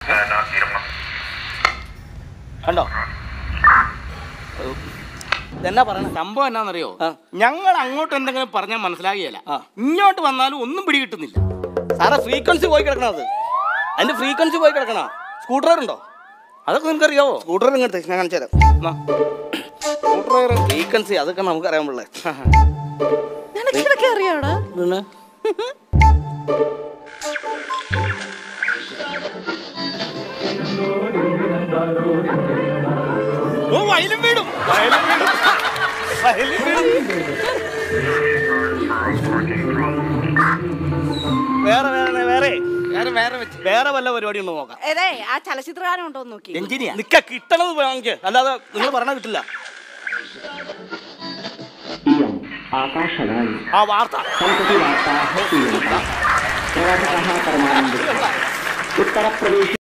കണ്ടോ എന്നാ പറയണ സംഭവം എന്നാന്നറിയോ ആ. ഞങ്ങൾ അങ്ങോട്ട് എന്തെങ്കിലും പറഞ്ഞാൽ മനസ്സിലാകിയല്ല ആ. ഇങ്ങോട്ട് വന്നാലും ഒന്നും പിടികിട്ടുന്നില്ല സാറേ ഫ്രീക്വൻസി പോയി കിടക്കണം അത് അതിന്റെ ഫ്രീക്വൻസി പോയി കിടക്കണ സ്കൂട്ടർ ഉണ്ടോ അതൊക്കെ നിനക്കറിയാവോ സ്കൂട്ടർ ഇങ്ങോട്ട് ഞാൻ കാണിച്ചു തരാം എന്നാ. സ്കൂട്ടർ ഫ്രീക്വൻസി അതൊക്കെ നമുക്ക് അറിയാൻ പിള്ളേ നിനക്ക് ഇതൊക്കെ അറിയാടാ പിന്നെ ഓ വയലും വീടും വയലും വീടും വയലും വീടും വേറെ വേറെ വേറെ വേറെ വേറെ വെച്ച് വേറെ വല്ല പരിപാടി ഉണ്ടോ നോക്കാം ഏതേ ആ ചലച്ചിത്രഗാനം ഉണ്ടോ എന്ന് നോക്കി എഞ്ചിനിയാ നിക്ക കിട്ടണത് വാങ്ങിക്ക് അല്ലാതെ നിങ്ങൾ പറഞ്ഞാൽ കിട്ടില്ല इयम् आकाशवाणी ആ വാർത്ത सम्प्रति वार्ताः श्रूयन्ताम् प्रवाचकः परमानन्दः उत्तरप्रदेशे